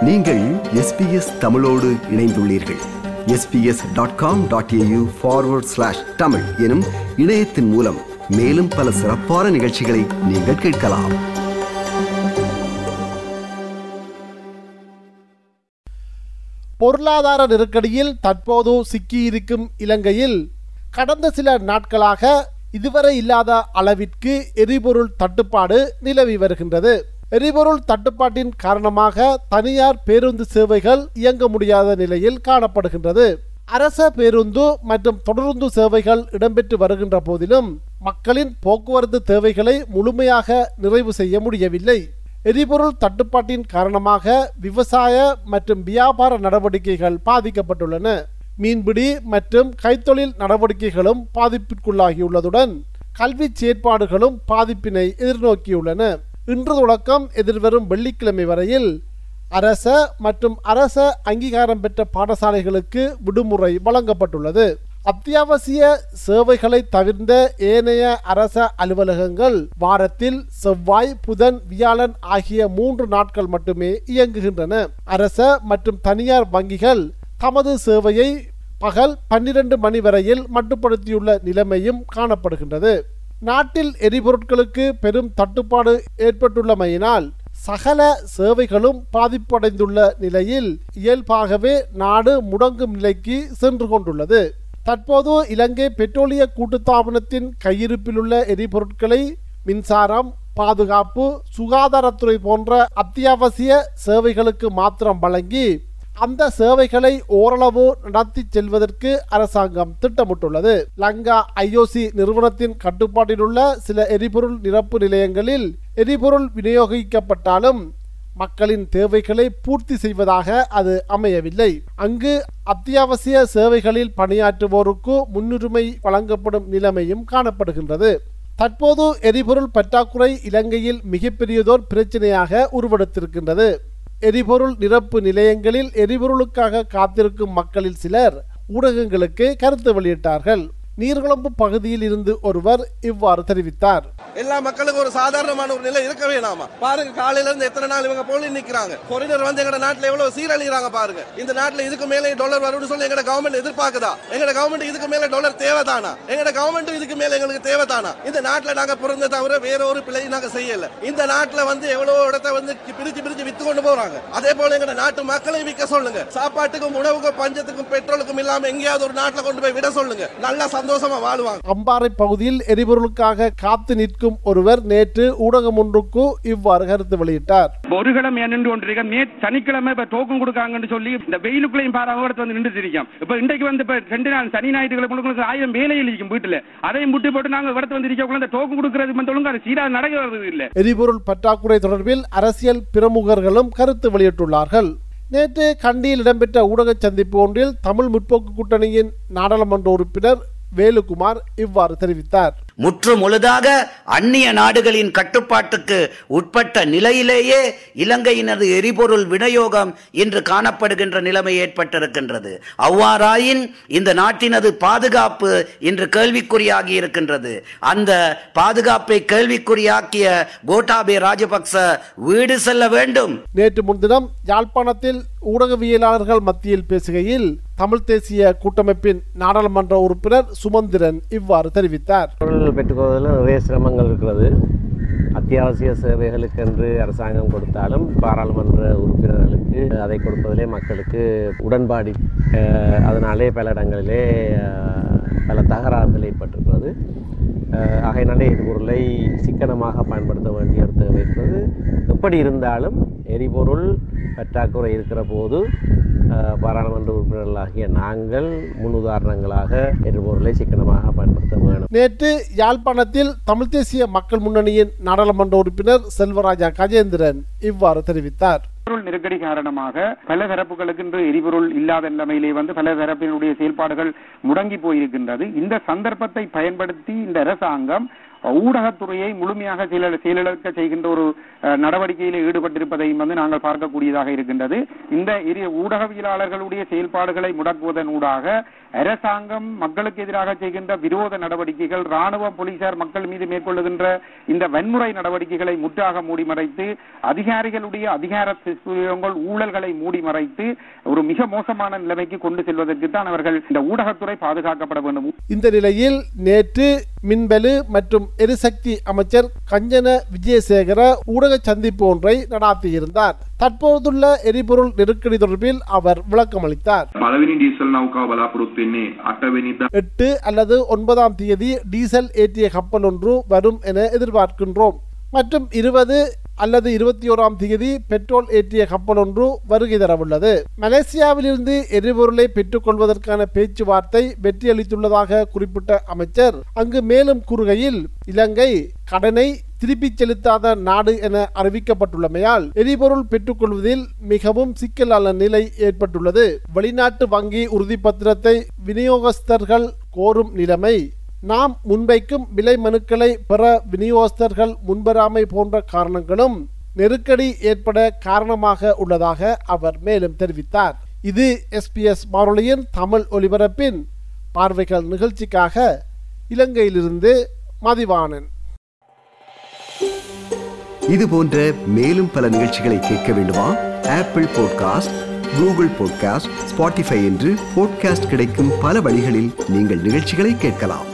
நீங்கள் எஸ்பிஎஸ் தமிழோடு இணைந்துள்ளீர்கள் SBS dot com dot AU forward slash Tamil எனும் இணையத்தின் மூலம் மேலும் பல சிறப்பான நிகழ்ச்சிகளை நீங்கள் கேட்கலாம் பொருளாதார நெருக்கடியில் தற்போது சிக்கியிருக்கும் இலங்கையில் கடந்த சில நாட்களாக இதுவரை இல்லாத அளவிற்கு எரிபொருள் தட்டுப்பாடு நிலவி வருகின்றது எரிபொருள் தட்டுப்பாட்டின் காரணமாக தனியார் பேருந்து சேவைகள் இயங்க முடியாத நிலையில் காணப்படுகின்றது அரச பேருந்து மற்றும் தொடருந்து சேவைகள் இடம்பெற்று வருகின்ற போதிலும் மக்களின் போக்குவரத்து தேவைகளை முழுமையாக நிறைவு செய்ய முடியவில்லை எரிபொருள் தட்டுப்பாட்டின் காரணமாக விவசாய மற்றும் வியாபார நடவடிக்கைகள் பாதிக்கப்பட்டுள்ளன மீன்பிடி மற்றும் கைத்தொழில் நடவடிக்கைகளும் பாதிப்பிற்குள்ளாகியுள்ளதுடன் கல்வி செயற்பாடுகளும் பாதிப்பினை எதிர்நோக்கியுள்ளன இன்று தொடக்கம் எதிர்வரும் வெள்ளிக்கிழமை வரையில் அரச மற்றும் அரச அங்கீகாரம் பெற்ற பாடசாலைகளுக்கு விடுமுறை வழங்கப்பட்டுள்ளது அத்தியாவசிய சேவைகளை தவிர்ந்த ஏனைய அரச அலுவலகங்கள் வாரத்தில் செவ்வாய் புதன் வியாழன் ஆகிய மூன்று நாட்கள் மட்டுமே இயங்குகின்றன அரச மற்றும் தனியார் வங்கிகள் தமது சேவையை பகல் பன்னிரண்டு மணி வரையில் மட்டுப்படுத்தியுள்ள நிலைமையும் காணப்படுகின்றது நாட்டில் எரிபொருட்களுக்கு பெரும் தட்டுப்பாடு ஏற்பட்டுள்ளமையினால் சகல சேவைகளும் பாதிப்படைந்துள்ள நிலையில் இயல்பாகவே நாடு முடங்கும் நிலைக்கு சென்று கொண்டுள்ளது தற்போது இலங்கை பெட்ரோலிய கூட்டுத்தாபனத்தின் கையிருப்பிலுள்ள எரிபொருட்களை மின்சாரம் பாதுகாப்பு சுகாதாரத்துறை போன்ற அத்தியாவசிய சேவைகளுக்கு மாத்திரம் வழங்கி அந்த சேவைகளை ஓரளவு நடத்தி செல்வதற்கு அரசாங்கம் திட்டமிட்டுள்ளது லங்கா ஐஓசி நிறுவனத்தின் கட்டுப்பாட்டில் உள்ள சில எரிபொருள் நிரப்பு நிலையங்களில் எரிபொருள் விநியோகிக்கப்பட்டாலும் மக்களின் தேவைகளை பூர்த்தி செய்வதாக அது அமையவில்லை அங்கு அத்தியாவசிய சேவைகளில் பணியாற்றுவோருக்கு முன்னுரிமை வழங்கப்படும் நிலைமையும் காணப்படுகின்றது தற்போது எரிபொருள் பற்றாக்குறை இலங்கையில் மிகப்பெரியதோர் பிரச்சனையாக உருவெடுத்திருக்கின்றது எரிபொருள் நிரப்பு நிலையங்களில் எரிபொருளுக்காக காத்திருக்கும் மக்களில் சிலர் ஊடகங்களுக்கு கருத்து வெளியிட்டார்கள் நீர்குழம்பு பகுதியில் இருந்து ஒருவர் இவ்வாறு தெரிவித்தார் எல்லா மக்களுக்கும் ஒரு சாதாரணமான ஒரு நிலை இருக்க வேணாமா பாருங்க காலையில இருந்து எத்தனை நாள் இவங்க போலி நிக்கிறாங்க கொரிடர் வந்து எங்க நாட்டுல எவ்வளவு சீரழிகிறாங்க பாருங்க இந்த நாட்டுல இதுக்கு மேல டாலர் வரும்னு சொல்லி எங்க கவர்மெண்ட் எதிர்பார்க்குதா எங்க கவர்மெண்ட் இதுக்கு மேல டாலர் தேவைதானா எங்க கவர்மெண்ட் இதுக்கு மேல எங்களுக்கு தேவைதானா இந்த நாட்டுல நாங்க பிறந்த தவிர வேற ஒரு பிழை நாங்க செய்யல இந்த நாட்டுல வந்து எவ்வளவு இடத்த வந்து பிரிச்சு பிரிச்சு வித்து கொண்டு போறாங்க அதே போல எங்க நாட்டு மக்களை விற்க சொல்லுங்க சாப்பாட்டுக்கும் உணவுக்கும் பஞ்சத்துக்கும் பெட்ரோலுக்கும் இல்லாம எங்கேயாவது ஒரு நாட்டுல கொண்டு போய் விட சொல்லுங்க நல்லா சந்தோஷமா வாழ்வாங்க அம்பாறை பகுதியில் எரிபொருளுக்காக காத்து நிற்கும் ஒருவர் நேற்று ஊடகம் ஒன்றுக்கு இவ்வாறு கருத்து வெளியிட்டார் ஒரு கிழமை நின்று கொண்டிருக்க நே சனிக்கிழமை இப்ப டோக்கன் கொடுக்காங்கன்னு சொல்லி இந்த வெயிலுக்குள்ளையும் பாராம இடத்துல வந்து நின்று இருக்கோம் இப்ப இன்றைக்கு வந்து இப்ப ரெண்டு நாள் சனி ஞாயிற்றுக்கிழமை கொடுக்கணும் ஆயிரம் வேலையில் இருக்கும் வீட்டுல அதையும் முட்டி போட்டு நாங்க இடத்துல வந்து இருக்கக்குள்ள இந்த டோக்கன் கொடுக்கறது வந்து ஒழுங்கா அது சீரா நடக்கிறது இல்ல எரிபொருள் பற்றாக்குறை தொடர்பில் அரசியல் பிரமுகர்களும் கருத்து வெளியிட்டுள்ளார்கள் நேற்று கண்டியில் இடம்பெற்ற ஊடக சந்திப்பு ஒன்றில் தமிழ் முற்போக்கு கூட்டணியின் நாடாளுமன்ற உறுப்பினர் வேலுக்குமார் இவ்வாறு தெரிவித்தார் முற்று முழுதாக அந்நிய நாடுகளின் கட்டுப்பாட்டுக்கு உட்பட்ட நிலையிலேயே இலங்கையினது எரிபொருள் விநியோகம் இன்று காணப்படுகின்ற நிலைமை ஏற்பட்டிருக்கின்றது அவ்வாறாயின் இந்த நாட்டினது பாதுகாப்பு இன்று கேள்விக்குறியாகி இருக்கின்றது அந்த பாதுகாப்பை கேள்விக்குறியாக்கிய கோட்டாபே ராஜபக்ச வீடு செல்ல வேண்டும் நேற்று முன்தினம் யாழ்ப்பாணத்தில் ஊடகவியலாளர்கள் மத்தியில் பேசுகையில் தமிழ் தேசிய கூட்டமைப்பின் நாடாளுமன்ற உறுப்பினர் சுமந்திரன் இவ்வாறு தெரிவித்தார் பொருள் பெற்றுக்கொள்வதில் நிறைய சிரமங்கள் இருக்கிறது அத்தியாவசிய சேவைகளுக்கென்று அரசாங்கம் கொடுத்தாலும் பாராளுமன்ற உறுப்பினர்களுக்கு அதை கொடுப்பதிலே மக்களுக்கு உடன்பாடு அஹ், அதனாலே பல இடங்களிலே அஹ், பல தகராறுகள் ஏற்பட்டிருக்கிறது அஹ், ஆகையினாலே எரிபொருளை சிக்கனமாக பயன்படுத்த வேண்டிய ஒரு தேவை இருக்கிறது எப்படி இருந்தாலும் எரிபொருள் பற்றாக்குறை இருக்கிற போது அஹ், பாராளுமன்ற உறுப்பினர்களாகிய நாங்கள் முன்னுதாரணங்களாக எரிபொருளை சிக்கனமாக பயன்படுத்த வேணும் நேற்று யாழ்ப்பாணத்தில் தமிழ் தேசிய மக்கள் முன்னணியின் நாடாளுமன்ற உறுப்பினர் செல்வராஜா கஜேந்திரன் இவ்வாறு தெரிவித்தார் எரிபொருள் நெருக்கடி காரணமாக பல தரப்புகளுக்கு இன்று எரிபொருள் இல்லாத நிலைமையிலே வந்து பல தரப்பினுடைய செயல்பாடுகள் முடங்கி போயிருக்கின்றது இந்த சந்தர்ப்பத்தை பயன்படுத்தி இந்த அரசாங்கம் ஊடகத்துறையை முழுமையாக செயல செயலிழக்க செய்கின்ற ஒரு அஹ், நடவடிக்கையில் ஈடுபட்டிருப்பதையும் வந்து நாங்கள் பார்க்கக்கூடியதாக இருக்கின்றது இந்த இரு ஊடகவியலாளர்களுடைய செயல்பாடுகளை முடக்குவதன் ஊடாக அரசாங்கம் மக்களுக்கு எதிராக செய்கின்ற விரோத நடவடிக்கைகள் ராணுவ போலீசார் மக்கள் மீது மேற்கொள்ளுகின்ற இந்த வன்முறை நடவடிக்கைகளை முற்றாக மூடி மறைத்து அதிகாரிகளுடைய அதிகார துஷ்பிரயோகங்கள் ஊழல்களை மூடி மறைத்து ஒரு மிக மோசமான நிலைமைக்கு கொண்டு செல்வதற்கு தான் அவர்கள் இந்த ஊடகத்துறை பாதுகாக்கப்பட வேண்டும் இந்த நிலையில் நேற்று மின்வெளு மற்றும் எரிசக்தி அமைச்சர் கஞ்சன விஜயசேகர ஊடக சந்திப்பு ஒன்றை நடாத்தியிருந்தார் தற்போதுள்ள எரிபொருள் நெருக்கடி தொடர்பில் அவர் விளக்கமளித்தார் පළවෙනි ඩීසල් නෞකාව බලාපොරොත්තු වෙන්නේ අටවෙනිදා எட்டு அல்லது ஒன்பதாம் தேதி டீசல் ஏற்றிய கப்பல் ஒன்று வரும் என எதிர்பார்க்கின்றோம் மற்றும் இருபது அல்லது இருபத்தி ஓராம் தேதி பெட்ரோல் ஏற்றிய கப்பல் ஒன்று வருகை தரவுள்ளது மலேசியாவிலிருந்து எரிபொருளை பெற்றுக்கொள்வதற்கான பேச்சுவார்த்தை வெற்றியளித்துள்ளதாக குறிப்பிட்ட அமைச்சர் அங்கு மேலும் கூறுகையில் இலங்கை கடனை திருப்பிச் செலுத்தாத நாடு என அறிவிக்கப்பட்டுள்ளமையால் எரிபொருள் பெற்றுக்கொள்வதில் மிகவும் சிக்கலான நிலை ஏற்பட்டுள்ளது வெளிநாட்டு வங்கி உறுதிப்பத்திரத்தை விநியோகஸ்தர்கள் கோரும் நிலைமை நாம் முன்வைக்கும் விலை மனுக்களை பெற விநியோகஸ்தர்கள் முன்வராமை போன்ற காரணங்களும் நெருக்கடி ஏற்பட காரணமாக உள்ளதாக அவர் மேலும் தெரிவித்தார் இது எஸ்பிஎஸ் வானொலியின் தமிழ் ஒலிபரப்பின் பார்வைகள் நிகழ்ச்சிக்காக இலங்கையிலிருந்து மதிவாணன் இது போன்ற மேலும் பல நிகழ்ச்சிகளை கேட்க வேண்டுமா Apple podcast Google podcast Spotify என்று பாட்காஸ்ட் கிடைக்கும் பல வழிகளில் நீங்கள் நிகழ்ச்சிகளை கேட்கலாம்